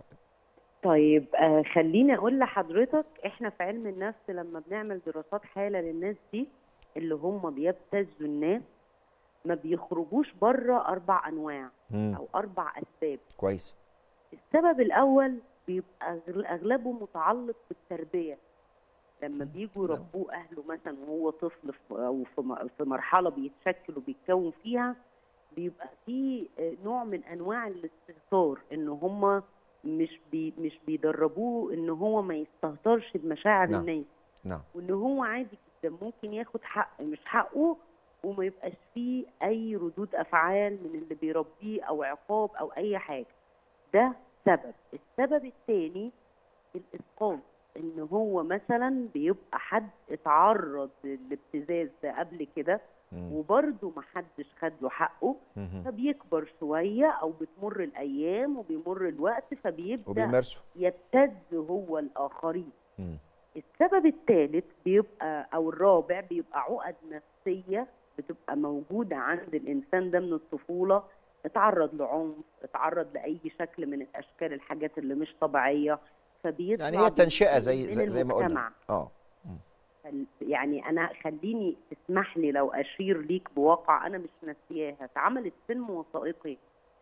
طيب آه خليني اقول لحضرتك احنا في علم النفس لما بنعمل دراسات حاله للناس دي اللي هم بيبتزوا الناس ما بيخرجوش بره اربع انواع مم. او اربع اسباب كويس السبب الاول بيبقى أغل- اغلبه متعلق بالتربيه لما بيجوا يربوه اهله مثلا وهو طفل في- او في م- في مرحله بيتشكل وبيتكون فيها بيبقى في آه، نوع من انواع الاستهتار ان هم مش بي مش بيدربوه ان هو ما يستهترش بمشاعر نعم. الناس نعم وان هو عادي جدا ممكن ياخد حق مش حقه وما يبقاش فيه اي ردود افعال من اللي بيربيه او عقاب او اي حاجه ده سبب السبب الثاني الاسقاط ان هو مثلا بيبقى حد اتعرض للابتزاز ده قبل كده مم. وبرضه ما حدش خد له حقه مهم. فبيكبر شويه او بتمر الايام وبيمر الوقت فبيبدا وبيمارسوا يبتز هو الاخرين مم. السبب الثالث بيبقى او الرابع بيبقى عقد نفسيه بتبقى موجوده عند الانسان ده من الطفوله اتعرض لعنف اتعرض لاي شكل من الاشكال الحاجات اللي مش طبيعيه فبيطلع يعني هي التنشئه بينتقل زي من زي, زي ما قلنا المجتمع. اه فال- يعني انا خليني تسمح لي لو اشير ليك بواقع انا مش ناسياها اتعملت فيلم وثائقي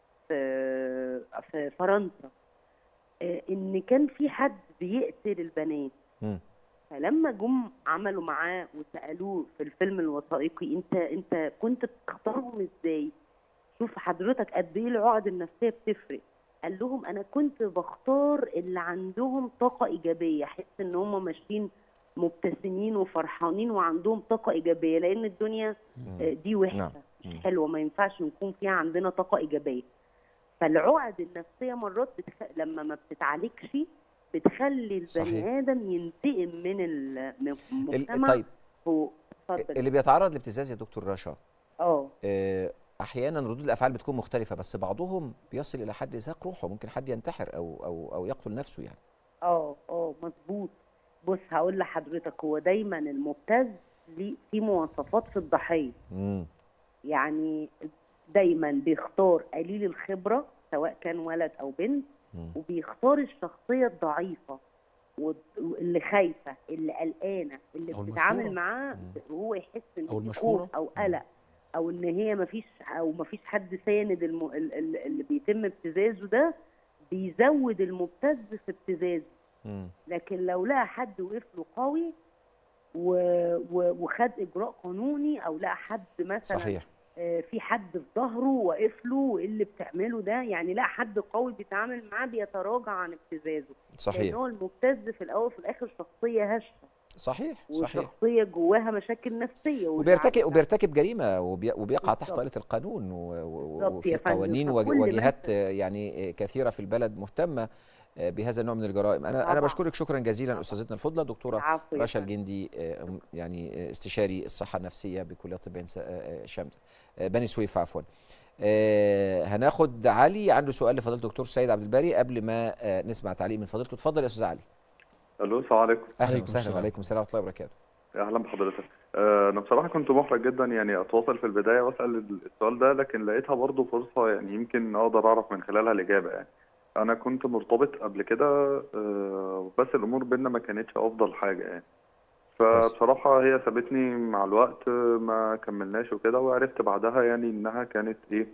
في في فرنسا آه، ان كان في حد بيقتل البنات مم. فلما جم عملوا معاه وسالوه في الفيلم الوثائقي انت انت كنت بتختارهم ازاي شوف حضرتك قد ايه العقد النفسيه بتفرق قال لهم انا كنت بختار اللي عندهم طاقه ايجابيه احس ان هم ماشيين مبتسمين وفرحانين وعندهم طاقه ايجابيه لان الدنيا آه، دي وحشه نعم. مش مم. حلوه ما ينفعش نكون فيها عندنا طاقه ايجابيه فالعقد النفسيه مرات بتخ... لما ما بتتعالجش بتخلي البني صحيح. ادم ينتقم من ال- من ال- المجتمع طيب هو اتفضل اللي بيتعرض لابتزاز يا دكتور رشا اه آه، احيانا ردود الافعال بتكون مختلفه بس بعضهم بيصل الى حد ازهاق روحه ممكن حد ينتحر او او او يقتل نفسه يعني اه اه مظبوط بص هقول لحضرتك هو دايما المبتز ليه في مواصفات في الضحيه مم. يعني دايما بيختار قليل الخبره سواء كان ولد او بنت مم. وبيختار الشخصيه الضعيفه والد- واللي خايفه اللي قلقانه اللي أو بتتعامل المشهورة. معاه وهو يحس ان أو في المشهورة. خوف او قلق او ان هي مفيش او مفيش حد ساند الم... ال- ال- اللي بيتم ابتزازه ده بيزود المبتز في ابتزازه مم. لكن لو لقى حد وقف له قوي و... و... وخد اجراء قانوني او لقى حد مثلا صحيح آه، في حد في ظهره واقف له وايه اللي بتعمله ده يعني لا حد قوي بيتعامل معاه بيتراجع عن ابتزازه لان صحيح هو المبتز في الاول وفي الاخر شخصيه هشه صحيح صحيح وشخصيه جواها مشاكل نفسيه وبيرتكب وساعات- وبيرتكب جريمه وبي- وبيقع تحت بالظبط. طائله القانون و- و- بالظبط وفي يا فندم. قوانين فكل وج- وجهات مثل- آه، يعني آه، كثيره في البلد مهتمه آه، بهذا النوع من الجرائم انا انا طبعاً. بشكرك شكرا جزيلا استاذتنا الفضله دكتوره العفو يا رشا فندم. الجندي آه، أم- يعني آه، استشاري الصحه النفسيه بكليه طب عين س- آه، آه، شمس آه، بني سويف عفوا آه، هناخد علي عنده سؤال لفضيله الدكتور سيد عبد الباري قبل ما آه، نسمع تعليق من فضيلته اتفضل يا استاذ علي الو السلام عليكم اهلا عليكم وسهلا السلام. وعليكم السلام ورحمه الله وبركاته اهلا بحضرتك آه، انا بصراحه كنت محرج جدا يعني اتواصل في البدايه واسال السؤال ده لكن لقيتها برضو فرصه يعني يمكن اقدر اعرف من خلالها الاجابه يعني انا كنت مرتبط قبل كده آه، بس الامور بينا ما كانتش افضل حاجه يعني فبصراحه هي سابتني مع الوقت آه، ما كملناش وكده وعرفت بعدها يعني انها كانت ايه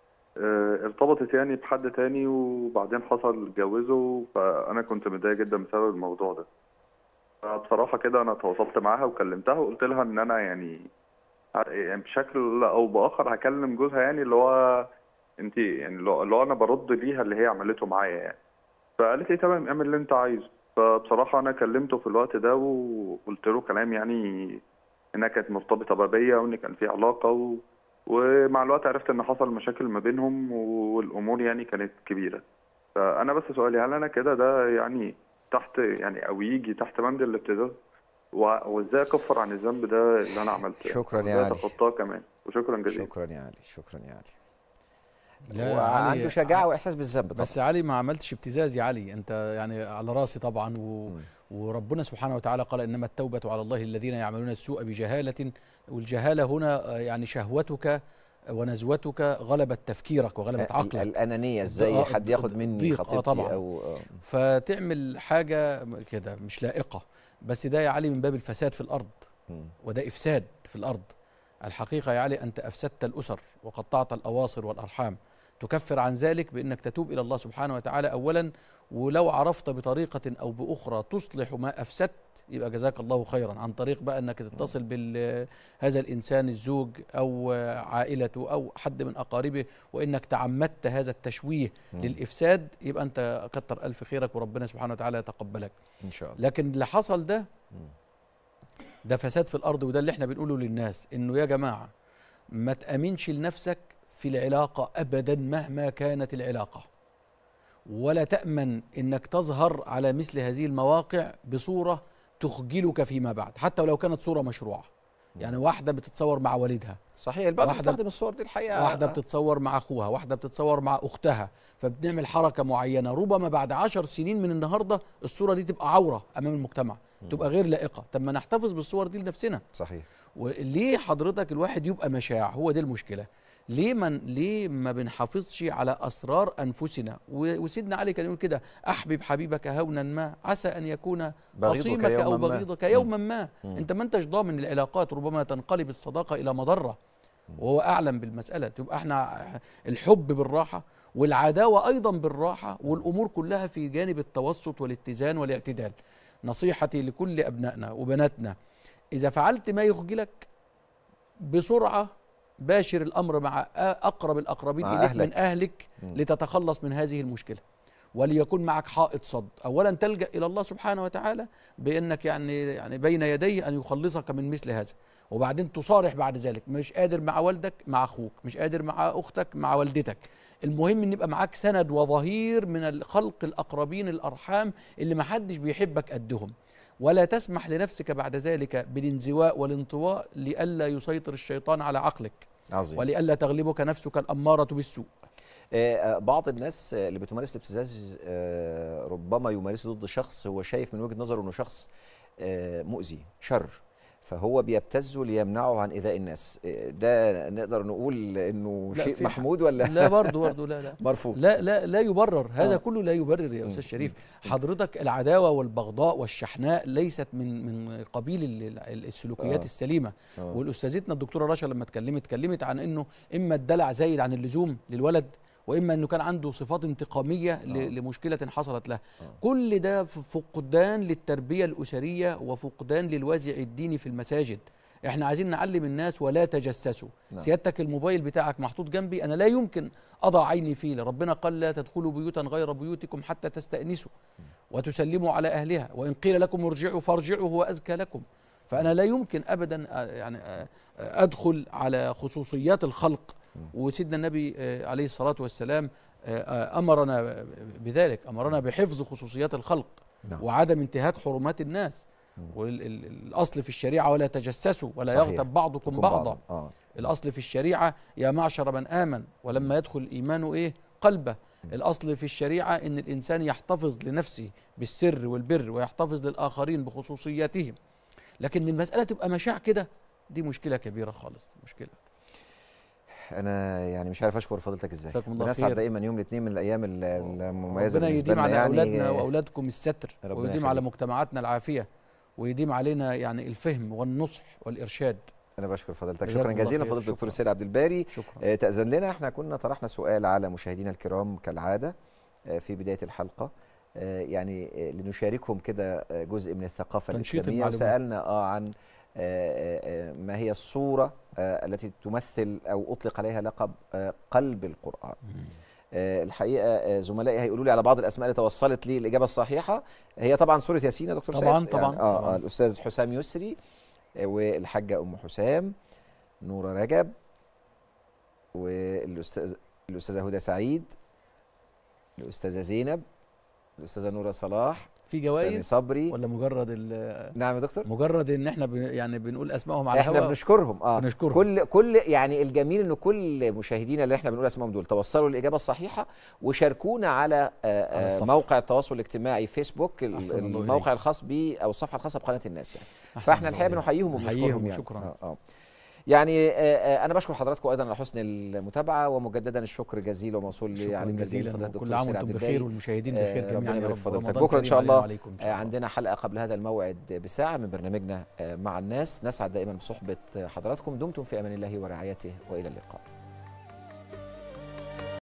آه، ارتبطت يعني بحد تاني وبعدين حصل اتجوزوا فانا كنت متضايق جدا بسبب الموضوع ده فبصراحة كده أنا تواصلت معاها وكلمتها وقلت لها إن أنا يعني يعني بشكل أو بآخر هكلم جوزها يعني اللي هو أنت يعني اللي هو اللي هو أنا برد ليها اللي هي عملته معايا يعني فقالت لي تمام اعمل اللي أنت عايزه فبصراحة أنا كلمته في الوقت ده وقلت له كلام يعني إنها كانت مرتبطة بيا وإن كان في علاقة و... ومع الوقت عرفت إن حصل مشاكل ما بينهم والأمور يعني كانت كبيرة فأنا بس سؤالي هل أنا كده ده يعني تحت يعني او يجي تحت بند الابتزاز و- وازاي اكفر عن الذنب ده اللي انا عملته يعني؟ شكراً يا وإزاي علي. اتخطاه كمان وشكرا جزيلا شكرا يا علي شكرا يا علي لا وعنده علي- شجاعه واحساس بالذنب طبعا بس علي ما عملتش ابتزاز يا علي انت يعني على راسي طبعا و... مم. وربنا سبحانه وتعالى قال انما التوبه على الله الذين يعملون السوء بجهاله والجهاله هنا آه، يعني شهوتك ونزوتك غلبت تفكيرك وغلبت ال- عقلك الانانيه ازاي آه، حد ياخد مني الضيق، آه، خطيبتي طبعاً. او آه، فتعمل حاجه كده مش لائقه بس ده يا علي من باب الفساد في الارض مم. وده افساد في الارض الحقيقه يا علي انت افسدت الاسر وقطعت الاواصر والارحام تكفر عن ذلك بانك تتوب الى الله سبحانه وتعالى اولا ولو عرفت بطريقه او باخرى تصلح ما افسدت يبقى جزاك الله خيرا عن طريق بقى انك تتصل بال هذا الانسان الزوج او عائلته او حد من اقاربه وانك تعمدت هذا التشويه مم. للافساد يبقى انت كتر الف خيرك وربنا سبحانه وتعالى يتقبلك ان شاء الله لكن اللي حصل ده مم. ده فساد في الارض وده اللي احنا بنقوله للناس انه يا جماعه ما تامنش لنفسك في العلاقه ابدا مهما كانت العلاقه ولا تامن انك تظهر على مثل هذه المواقع بصوره تخجلك فيما بعد حتى ولو كانت صوره مشروعه يعني واحده بتتصور مع والدها صحيح البعض واحدة- بيستخدم الصور دي الحقيقه واحدة آه. بتتصور مع أخوها واحدة بتتصور مع أختها فبنعمل حركة معينة ربما بعد عشر سنين من النهاردة الصورة دي تبقى عورة أمام المجتمع تبقى غير لائقة طب ما نحتفظ بالصور دي لنفسنا صحيح وليه حضرتك الواحد يبقى مشاع هو دي المشكلة ليه من ليه ما بنحافظش على اسرار انفسنا و- وسيدنا علي كان يقول كده احبب حبيبك هونا ما عسى ان يكون بغيضك خصيمك او يوماً ما. بغيضك يوما ما مم. انت ما انتش ضامن العلاقات ربما تنقلب الصداقه الى مضره وهو اعلم بالمساله تبقى احنا الحب بالراحه والعداوه ايضا بالراحه والامور كلها في جانب التوسط والاتزان والاعتدال نصيحتي لكل ابنائنا وبناتنا اذا فعلت ما يخجلك بسرعه باشر الامر مع أ- اقرب الاقربين مع اليك أهلك. من اهلك مم. لتتخلص من هذه المشكله وليكن معك حائط صد اولا تلجا الى الله سبحانه وتعالى بانك يعني يعني بين يديه ان يخلصك من مثل هذا وبعدين تصارح بعد ذلك مش قادر مع والدك مع اخوك مش قادر مع اختك مع والدتك المهم ان يبقى معاك سند وظهير من الخلق الاقربين الارحام اللي ما حدش بيحبك قدهم ولا تسمح لنفسك بعد ذلك بالانزواء والانطواء لئلا يسيطر الشيطان على عقلك عظيم ولئلا تغلبك نفسك الاماره بالسوء آه، آه، بعض الناس آه، اللي بتمارس الابتزاز آه، ربما يمارسه ضد شخص هو شايف من وجهة نظره انه شخص آه، مؤذي شر فهو بيبتزه ليمنعه عن ايذاء الناس آه، ده نقدر نقول انه لا، شيء في محمود ولا لا برضه برضه لا لا مرفوض لا لا لا يبرر هذا آه. كله لا يبرر يا مم. استاذ شريف حضرتك العداوه والبغضاء والشحناء ليست من من قبيل ال- ال- السلوكيات آه. السليمه آه. والاستاذتنا الدكتوره رشا لما اتكلمت اتكلمت عن انه اما الدلع زايد عن اللزوم للولد واما انه كان عنده صفات انتقاميه ل- آه. لمشكله حصلت له آه. كل ده ف- فقدان للتربيه الاسريه وفقدان للوازع الديني في المساجد احنا عايزين نعلم الناس ولا تجسسوا نعم. سيادتك الموبايل بتاعك محطوط جنبي انا لا يمكن اضع عيني فيه ربنا قال لا تدخلوا بيوتا غير بيوتكم حتى تستأنسوا وتسلموا على اهلها وان قيل لكم ارجعوا فارجعوا هو ازكى لكم فانا لا يمكن ابدا آه، يعني آه، آه، ادخل على خصوصيات الخلق وسيدنا النبي آه، عليه الصلاه والسلام آه، آه، امرنا بذلك امرنا بحفظ خصوصيات الخلق نعم. وعدم انتهاك حرمات الناس والاصل في الشريعه ولا تجسسوا ولا صحيح. يغتب بعضكم يكون بعضا اه الاصل في الشريعه يا معشر من امن ولما يدخل الايمان ايه قلبه الاصل في الشريعه ان الانسان يحتفظ لنفسه بالسر والبر ويحتفظ للاخرين بخصوصياتهم لكن المساله تبقى مشاع كده دي مشكله كبيره خالص مشكله انا يعني مش عارف اشكر فضيلتك ازاي جزاكم الله بنسعد خير. دايما يوم الاثنين من الايام ال- المميزه ربنا بالنسبه يديم لنا على يعني اولادنا آه، واولادكم الستر ربنا ويديم على يخليك. مجتمعاتنا العافيه ويديم علينا يعني الفهم والنصح والارشاد انا بشكر فضيلتك جزاكم شكرا الله جزيلا خير. فضيله الدكتور شكرا. سيد عبد الباري شكرا آه، تأذن لنا احنا كنا طرحنا سؤال على مشاهدينا الكرام كالعادة آه، في بداية الحلقة آه، يعني آه، لنشاركهم كده آه، جزء من الثقافة تنشيط الإسلامية المعلومات. وسألنا اه عن آه، آه، آه، ما هي الصورة آه، التي تمثل أو أطلق عليها لقب آه، قلب القرآن آه، الحقيقة آه، زملائي هيقولوا لي على بعض الأسماء اللي توصلت لي الإجابة الصحيحة هي طبعا سورة ياسين يا دكتور طبعاً، سيد طبعاً، يعني آه طبعاً. آه الأستاذ حسام يسري آه، والحاجة أم حسام نورة رجب والاستاذ الاستاذه هدى سعيد الاستاذه زينب الاستاذه نوره صلاح في سامي جوائز صبري ولا مجرد ال- نعم يا دكتور مجرد ان احنا بن يعني بنقول اسمائهم على احنا الهواء بنشكرهم اه بنشكرهم. كل كل يعني الجميل ان كل مشاهدينا اللي احنا بنقول اسمائهم دول توصلوا الاجابه الصحيحه وشاركونا على آه على آه الصفحة. موقع التواصل الاجتماعي فيسبوك ال- أحسن الله الموقع إليك. الخاص بيه او الصفحه الخاصه بقناه الناس يعني أحسن فاحنا الله الحقيقه إليك. بنحييهم وبنشكرهم نحييهم يعني وشكرا آه آه. يعني آه آه انا بشكر حضراتكم ايضا على حسن المتابعه ومجددا الشكر جزيل وموصول لي شكرا يعني جزيلا فضيلة وكل الدكتور عام سيد وانتم عبد بخير الباري. والمشاهدين آه، بخير ربنا جميعا يا يبارك رب في فضيلتك. رمضان بكرة إن كريم شاء علينا الله وعليكم إن شاء آه، الله. عندنا حلقة قبل هذا الموعد بساعة من برنامجنا آه، مع الناس نسعد دائما بصحبة حضراتكم دمتم في أمان الله ورعايته وإلى اللقاء